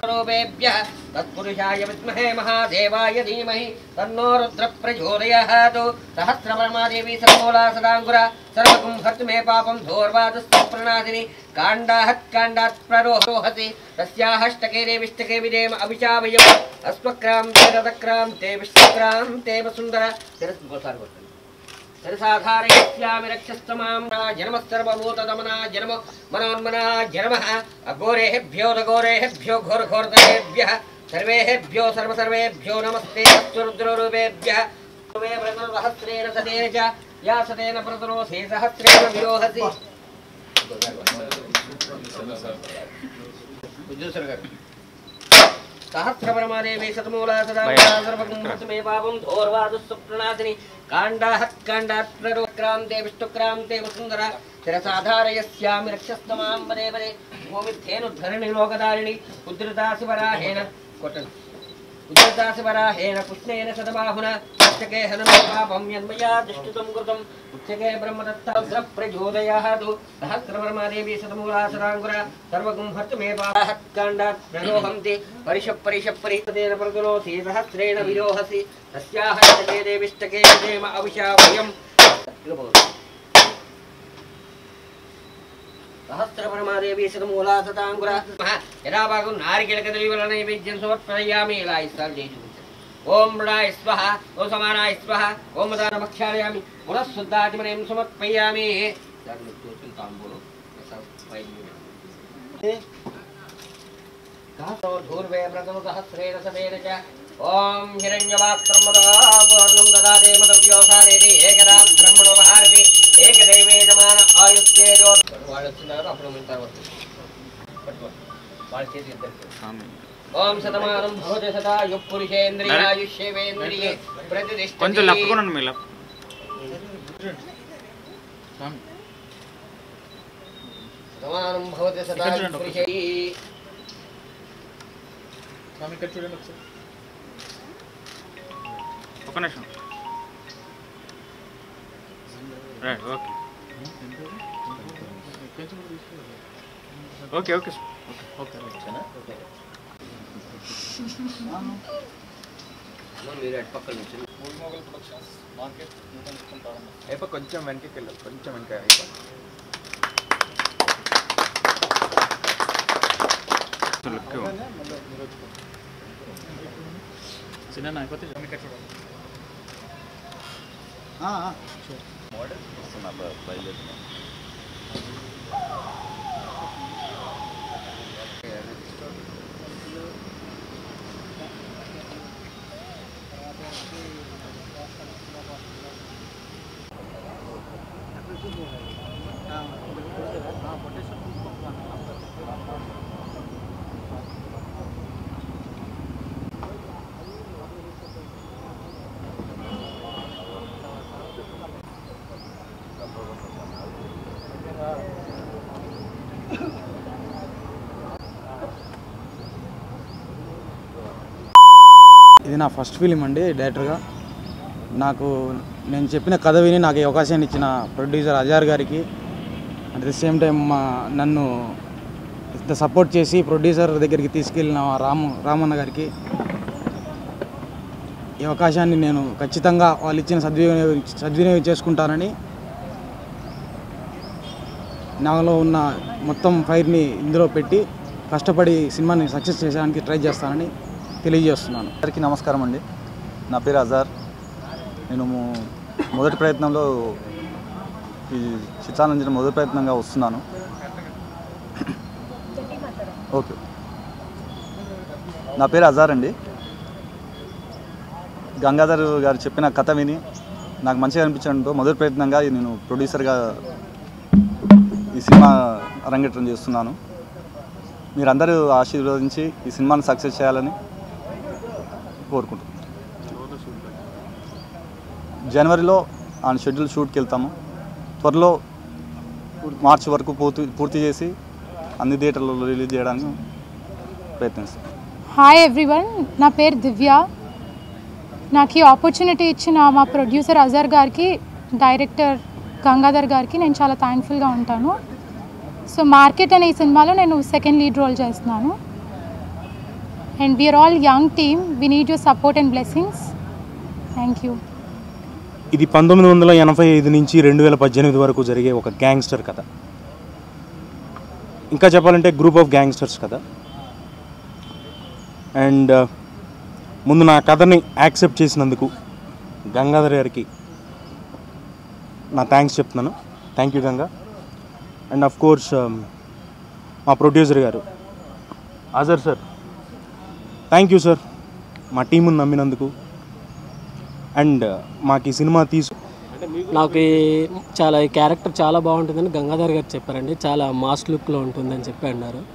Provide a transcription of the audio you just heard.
రూపేభ్యः తత్పురుషాయ విద్మహే మహాదేవాయ ధీమహి తన్నో రుద్ర ప్రచోదయాత్ సహస్రపరమాదేవి సర్వమూలా సదాంగుర సర్వగుం హర్తు మే పాపం ధోర్వాదుస్తు ప్రణాదిని కాండాహత్ కాండాత్ ప్రరోహసి తస్యాహష్టకే దేవిష్టకే విదేమ అభిషావయం అస్వక్రాంతే రథక్రాంతే విష్ణుక్రాంతే వసుందర ఇంకోసారి కొట్టండి సరిసాధారయస్యామి రక్షస్తమాం జనమసర్వభూతదమనా జనమ మనోన్మనా జనమః అఘోరేభ్యో నఘోరేభ్యో ఘోరఘోరతరేభ్యः సర్వేభ్యో సర్వసర్వేభ్యో నమస్తే అస్వరుద్రరూపేభ్యः మే ప్రథమసహస్రేణ సతేన చ యా సతేన ప్రతరోసే సహస్రేణ విరోహసి విద్యుత్సర్ గారు సహస్రపరమాదేవి శతమూలా సదా సర్వకుంభమే పాపం ధోర్వాదుస్సు ప్రణాదిని కాండాహత్ కాండాత్ ప్రరోక్రాంతే విష్ణుక్రాంతే వసుందర శిరసాధారయస్యామి రక్షస్తమాం పదే పదే గోమిద్ధేనుద్ధరణి లోకదారిణి ఉద్ధృతాసి వరాహేణ కొట్టండి ఉద్ధృతాసి వరాహేణ కృష్ణేన శతబాహున ఉచ్చకే హనుమే పాపం యన్మయా దృష్టితం కృతం ఉచ్చకే బ్రహ్మదత్త ప్రచోదయాతు సహస్రపరమాదేవి శతమూలా సదాంగుర సర్వగుం హర్తు మే పాహత్ కాండాత్ ప్రలోహంతి పరిష పరిష పరిషదేన ప్రతులోసి సహస్రేణ విరోహసి తస్యాహ శకే దేవిష్టకే దేమ అవిషా వయం సహస్రపరమాదేవి శతమూలా సతాంగుర యదా భాగం నారికేళ కదలివల నైవేద్యం సమర్పయామి ఇలా ఇస్తారు చేసి చూపించారు. ఓం మృడాయ స్వహ ఓం సమానాయ స్వహ ఓం మదాన భక్షాళయామి పునఃశుద్ధాతిమనేం సమర్పయామి దాన్ని తోచిన తాంబూలం ధూర్వే వ్రతం సహస్రేణ సవేన చ ఓం హిరణ్యవాక్రమదాపూర్ణం దదాదే మదవ్యోసాదేది ఏకదా బ్రహ్మణో భారతి ఏకదైవే జమాన ఆయుష్ేజో వాళ్ళు వచ్చినారు అప్పుడు మన తర్వాత పట్టుకోండి వాళ్ళ చేతి ఇద్దరు ఓం శతమానం భవతి సదా యుః పురుషేంద్రియాయుష్యేవేంద్రియే ప్రతిష్ఠతి కొంచెం లప్పుకున్నాను మీరు లప్పు శతమానం భవతి సదా ఇక్కడ చూడండి పురుషై స్వామి ఇక్కడ చూడండి ఒకసారి ఒక నిమిషం right okay okay okay okay మీరు అటు పక్కన నుంచి అయిపో కొంచెం వెనక్కి వెళ్ళాలి కొంచెం వెనక అయిపో చిన్న అయిపోతే ఇక్కడ చూడండి ఇది నా ఫస్ట్ ఫిలిం అండి డైరెక్టర్గా నాకు నేను చెప్పిన కథ విని నాకు ఈ అవకాశాన్ని ఇచ్చిన ప్రొడ్యూసర్ అజార్ గారికి అట్ ది సేమ్ టైం మా నన్ను ఇంత సపోర్ట్ చేసి ప్రొడ్యూసర్ దగ్గరికి తీసుకెళ్ళిన రాము రామన్న గారికి ఈ అవకాశాన్ని నేను ఖచ్చితంగా వాళ్ళు ఇచ్చిన సద్వినియోగం సద్వినియోగం చేసుకుంటానని నాలో ఉన్న మొత్తం ఫైర్ని ఇందులో పెట్టి కష్టపడి సినిమాని సక్సెస్ చేయడానికి ట్రై చేస్తానని తెలియజేస్తున్నాను అందరికీ నమస్కారం అండి నా పేరు అజార్ నేను మొ- మొదటి ప్రయత్నంలో ఈ చిత్రానంజన మొదటి ప్రయత్నంగా వస్తున్నాను ఓకే నా పేరు అజార్ అండి గంగాధర్ గారు చెప్పిన కథ విని నాకు మంచిగా అనిపించడంతో మొదటి ప్రయత్నంగా నేను ప్రొడ్యూసర్గా ఈ సినిమా అరంగేట్రం చేస్తున్నాను మీరందరూ ఆశీర్వదించి ఈ సినిమాను సక్సెస్ చేయాలని కోరుకుంటున్నాను జనవరిలో ఆ షెడ్యూల్ షూట్కి వెళ్తాము త్వరలో మార్చి వరకు పూర్తి పూర్తి చేసి అన్ని థియేటర్లలో రిలీజ్ చేయడానికి ప్రయత్నిస్తాం హాయ్ ఎవ్రీవన్ నా పేరు దివ్య నాకు ఈ ఆపర్చునిటీ ఇచ్చిన మా ప్రొడ్యూసర్ అజర్ గారికి డైరెక్టర్ గంగాధర్ గారికి నేను చాలా థ్యాంక్ఫుల్గా ఉంటాను సో మార్కెట్ అనే ఈ సినిమాలో నేను సెకండ్ లీడ్ రోల్ చేస్తున్నాను and we are all young team we need your support and blessings thank you ఇది పంతొమ్మిది వందల ఎనభై ఐదు నుంచి రెండు వేల పద్దెనిమిది వరకు జరిగే ఒక గ్యాంగ్స్టర్ కథ ఇంకా చెప్పాలంటే గ్రూప్ ఆఫ్ గ్యాంగ్స్టర్స్ కథ అండ్ ముందు నా కథని యాక్సెప్ట్ చేసినందుకు గంగాధర్ గారికి నా థ్యాంక్స్ చెప్తున్నాను thank you Ganga and of course మా ప్రొడ్యూసర్ గారు Azhar sir thank you sir మా టీముని నమ్మినందుకు అండ్ మాకు ఈ సినిమా తీసు నాకు ఈ చాలా ఈ క్యారెక్టర్ చాలా బాగుంటుందని గంగాధర్ గారు చెప్పారండి చాలా మాస్ లుక్లో ఉంటుందని చెప్పి అన్నారు